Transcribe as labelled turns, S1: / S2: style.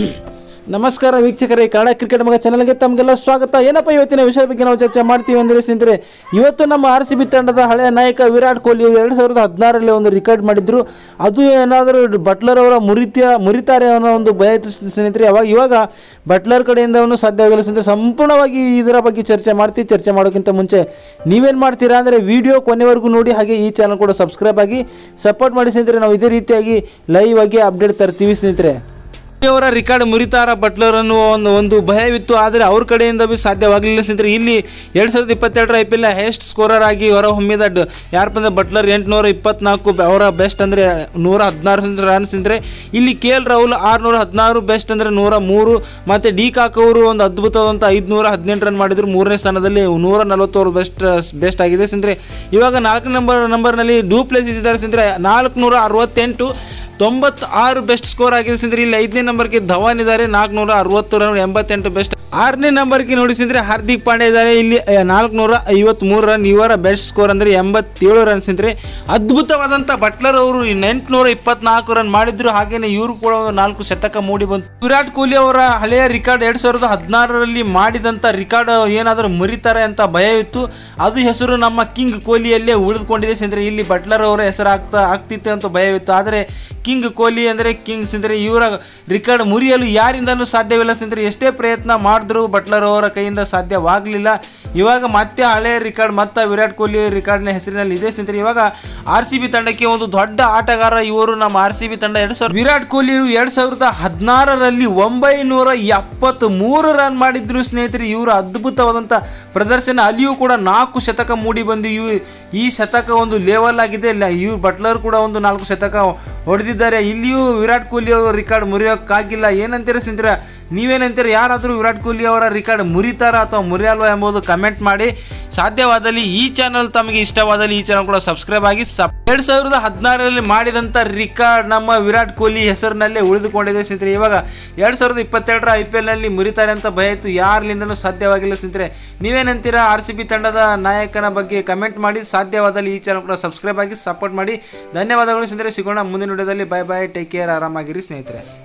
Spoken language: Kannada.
S1: ನಮಸ್ಕಾರ ವೀಕ್ಷಕರೇ ಕನ್ನಡ ಕ್ರಿಕೆಟ್ ಮಗ ಚಾನಲ್ಗೆ ತಮಗೆಲ್ಲ ಸ್ವಾಗತ ಏನಪ್ಪ ಇವತ್ತಿನ ವಿಷಯದ ಬಗ್ಗೆ ನಾವು ಚರ್ಚೆ ಮಾಡ್ತೀವಿ ಅಂದರೆ ಸ್ನೇಹಿತರೆ ಇವತ್ತು ನಮ್ಮ ಆರ್ ಸಿ ಬಿ ತಂಡದ ಹಳೆಯ ನಾಯಕ ವಿರಾಟ್ ಕೊಹ್ಲಿ ಎರಡು ಸಾವಿರದ ಹದಿನಾರರಲ್ಲಿ ಒಂದು ರೆಕಾರ್ಡ್ ಮಾಡಿದ್ರು ಅದು ಏನಾದರೂ ಬಟ್ಲರ್ ಅವರ ಮುರಿತ ಮುರಿತಾರೆ ಅನ್ನೋ ಒಂದು ಭಯ ಇತ್ತು ಸ್ನೇಹಿತರೆ ಅವಾಗ ಇವಾಗ ಬಟ್ಲರ್ ಕಡೆಯಿಂದ ಅವನು ಸಾಧ್ಯವಾಗಿಲ್ಲ ಸ್ನೇಹಿತರೆ ಸಂಪೂರ್ಣವಾಗಿ ಇದರ ಬಗ್ಗೆ ಚರ್ಚೆ ಮಾಡ್ತೀವಿ ಚರ್ಚೆ ಮಾಡೋಕ್ಕಿಂತ ಮುಂಚೆ ನೀವೇನು ಮಾಡ್ತೀರಾ ಅಂದರೆ ವಿಡಿಯೋ ಕೊನೆವರೆಗೂ ನೋಡಿ ಹಾಗೆ ಈ ಚಾನಲ್ ಕೂಡ ಸಬ್ಸ್ಕ್ರೈಬ್ ಆಗಿ ಸಪೋರ್ಟ್ ಮಾಡಿ ಸ್ನೇಹಿತರೆ ನಾವು ಇದೇ ರೀತಿಯಾಗಿ ಲೈವ್ ಆಗಿ ಅಪ್ಡೇಟ್ ತರ್ತೀವಿ ಸ್ನೇಹಿತರೆ ಅವರ ರಿಕಾರ್ಡ್ ಮುರಿತಾರ ಬಟ್ಲರ್ ಅನ್ನುವ ಒಂದು ಒಂದು ಭಯವಿತ್ತು ಆದರೆ ಅವ್ರ ಕಡೆಯಿಂದ ಬಿ ಸಾಧ್ಯವಾಗಲಿಲ್ಲ ಸ್ನೇಹಿತರೆ ಇಲ್ಲಿ ಎರಡು ಸಾವಿರದ ಇಪ್ಪತ್ತೆರಡರ I P L highest scorer ಆಗಿ ಹೊರ ಹೊಮ್ಮಿದ ಡ್- ಯಾರಪ್ಪ ಅಂದ್ರೆ ಬಟ್ಲರ್ ಎಂಟುನೂರ ಇಪ್ಪತ್ನಾಲ್ಕು ಬ- ಅವರ ಬೆಸ್ಟ್ ಅಂದರೆ ನೂರ ಹದಿನಾರು ರನ್ಸ್ ಅಂದರೆ ಇಲ್ಲಿ ಕೆ ಎಲ್ ರಾಹುಲ್ ಆರುನೂರ ಹದಿನಾರು ಬೆಸ್ಟ್ ಅಂದರೆ ನೂರ ಮೂರು ಮತ್ತು ಡಿ ಕಾಕ್ ಅವರು ಒಂದು ಅದ್ಭುತವಾದಂಥ ಐದುನೂರ ಹದಿನೆಂಟು ರನ್ ಮಾಡಿದ್ರು ಮೂರನೇ ಸ್ಥಾನದಲ್ಲಿ ನೂರ ನಲವತ್ತೋರು ಬೆಸ್ಟ್ ಬೆಸ್ಟ್ ಆಗಿದೆ ಸ್ನೇಹಿತರೆ ಇವಾಗ ನಾಲ್ಕು ನಂಬರ್ ನಂಬರ್ನಲ್ಲಿ ಡೂ ಪ್ಲೇಸಸ್ ಇದ್ದಾರೆ ಸ್ನೇಹಿತರೆ ನಾಲ್ಕುನೂರ ಅರವತ್ತೆಂಟು ತೊಂಬತ್ತಾರು ಬೆಸ್ಟ್ ಸ್ಕೋರ್ ಆಗಿದೆ ಸ್ನೇಹಿತರೆ ಇಲ್ಲಿ ಐದನೇ ನಂಬರ್ಗೆ ಧವನ್ ಇದ್ದಾರೆ ನಾಲ್ಕುನೂರ ಅರವತ್ತು ರನ್ ಎಂಬತ್ತೆಂಟು ಬೆಸ್ಟ್ ಆರನೇ ನಂಬರ್ಗೆ ನೋಡಿ ಸ್ನೇಹಿತರೆ ಹಾರ್ದಿಕ್ ಪಾಂಡ್ಯ ಇದ್ದಾರೆ ಇಲ್ಲಿ ನಾಲ್ಕುನೂರ ಐವತ್ಮೂರು ರನ್ ಇವರ ಬೆಸ್ಟ್ ಸ್ಕೋರ್ ಅಂದರೆ ಎಂಬತ್ತೇಳು ರನ್ ಸ್ನೇಹಿತರೆ ಅದ್ಭುತವಾದಂಥ ಬಟ್ಲರ್ ಅವರು ಎಂಟುನೂರ ಇಪ್ಪತ್ನಾಲ್ಕು ರನ್ ಮಾಡಿದ್ರು ಹಾಗೇನೆ ಇವರು ಕೂಡ ಒಂದು ನಾಲ್ಕು ಶತಕ ಮೂಡಿ ಬಂತು ವಿರಾಟ್ ಕೊಹ್ಲಿ ಅವರ ಹಳೆಯ ರಿಕಾರ್ಡ್ ಎರಡು ಸಾವಿರದ ಹದಿನಾರರಲ್ಲಿ ಮಾಡಿದಂಥ ರಿಕಾರ್ಡ್ ಏನಾದರೂ ಮುರಿತಾರೆ ಅಂತ ಭಯವಿತ್ತು ಅದು ಹೆಸರು ನಮ್ಮ ಕಿಂಗ್ ಕೊಹ್ಲಿಯಲ್ಲೇ ಉಳಿದುಕೊಂಡಿದೆ ಸ್ನೇಹಿತರೆ ಇಲ್ಲಿ ಬಟ್ಲರ್ ಅವರ ಹೆಸರು ಆಗ್ತಾ ಆಗ್ತಿತ್ತು ಅಂತ ಭಯವಿತ್ತು ಆದರೆ ಕಿಂಗ್ ಕೊಹ್ಲಿ ಅಂದರೆ ಕಿಂಗ್ ಸ್ನೇಹಿತರೆ ಇವರ ರಿಕಾರ್ಡ್ ಮುರಿಯಲು ಯಾರಿಂದನೂ ಸಾಧ್ಯವಿಲ್ಲ ಸ್ನೇಹಿತರೆ ಎಷ್ಟೇ ಪ್ರಯತ್ನ ಮಾಡಿದ್ರು ಬಟ್ಲರ್ ಅವರ ಕೈಯಿಂದ ಸಾಧ್ಯವಾಗಲಿಲ್ಲ ಇವಾಗ ಮತ್ತೆ ಹಳೆಯ ರಿಕಾರ್ಡ್ ಮತ್ತೆ ವಿರಾಟ್ ಕೊಹ್ಲಿ ರಿಕಾರ್ಡ್ನ ಹೆಸರಿನಲ್ಲಿ ಇದೆ ಸ್ನೇಹಿತರೆ ಇವಾಗ ಆರ್ ಸಿ ಬಿ ತಂಡಕ್ಕೆ ಒಂದು ದೊಡ್ಡ ಆಟಗಾರ ಇವರು ನಮ್ಮ ಆರ್ ಸಿ ಬಿ ತಂಡ ಎರಡು ಸಾವಿರ ವಿರಾಟ್ ಕೊಹ್ಲಿ ಎರಡು ಸಾವಿರದ ಹದಿನಾರರಲ್ಲಿ ಒಂಬೈನೂರ ಎಪ್ಪತ್ತ್ ಮೂರು ರನ್ ಮಾಡಿದ್ರು ಸ್ನೇಹಿತರೆ ಇವರು ಅದ್ಭುತವಾದಂಥ ಪ್ರದರ್ಶನ ಅಲ್ಲಿಯೂ ಕೂಡ ನಾಲ್ಕು ಶತಕ ಮೂಡಿ ಬಂದು ಇವು ಈ ಶತಕ ಒಂದು ಲೆವೆಲ್ ಆಗಿದೆ ಇಲ್ಲ ಇವು ಬಟ್ಲರ್ ಕೂಡ ಒಂದು ನಾಲ್ಕು ಶತಕ ಹೊಡೆದಿದ್ದಾರೆ ಇಲ್ಲಿಯೂ ವಿರಾಟ್ ಕೊಹ್ಲಿ ಅವರ ರಿಕಾರ್ಡ್ ಮುರಿಯೋಕ್ಕಾಗಿಲ್ಲ ಏನಂತೀರ ಸ್ನೇಹಿತರೆ ನೀವೇನಂತೀರ ಯಾರಾದರೂ ವಿರಾಟ್ ಕೊಹ್ಲಿ ಅವರ ರಿಕಾರ್ಡ್ ಮುರಿತಾರ ಅಥವಾ ಮುರಿಯಲ್ವಾ ಎಂಬುದು ಕಮೆಂಟ್ ಮಾಡಿ ಸಾಧ್ಯವಾದಲ್ಲಿ ಈ ಚಾನಲ್ ತಮಗೆ ಇಷ್ಟವಾದಲ್ಲಿ ಈ ಚಾನಲ್ ಕೂಡ ಸಬ್ಸ್ಕ್ರೈಬ್ ಆಗಿ ಸಬ್ ಎರಡು ಸಾವಿರದ ಹದಿನಾರರಲ್ಲಿ ಮಾಡಿದಂಥ ರಿಕಾರ್ಡ್ ನಮ್ಮ ವಿರಾಟ್ ಕೊಹ್ಲಿ ಹೆಸರಿನಲ್ಲೇ ಉಳಿದುಕೊಂಡಿದೆ ಸ್ನೇಹಿತರೆ ಇವಾಗ ಎರಡು ಸಾವಿರದ ಇಪ್ಪತ್ತೆರಡರ ಐ ಪಿ ಎಲ್ನಲ್ಲಿ ಮುರಿತಾರೆ ಅಂತ ಭಯ ಇತ್ತು ಯಾರಿಂದಲೂ ಸಾಧ್ಯವಾಗಿಲ್ಲ ಸ್ನೇಹಿತರೆ ನೀವೇನಂತೀರಾ ಆರ್ ಸಿ ಬಿ ತಂಡದ ನಾಯಕನ ಬಗ್ಗೆ ಕಮೆಂಟ್ ಮಾಡಿ ಸಾಧ್ಯವಾದಲ್ಲಿ ಈ ಚಾನಲ್ ಕೂಡ ಸಬ್ಸ್ಕ್ರೈಬ್ ಆಗಿ ಸಪೋರ್ಟ್ ಮಾಡಿ ಧನ್ಯವಾದಗಳು ಸ್ನೇಹಿತರೆ ಸಿಗೋಣ ಮುಂದಿನ ವಿಡಿಯೋದಲ್ಲಿ ಬೈ ಬೈ ಟೇಕ್ ಕೇರ್ ಆರಾಮಾಗಿರಿ ಸ್ನೇಹಿತರೆ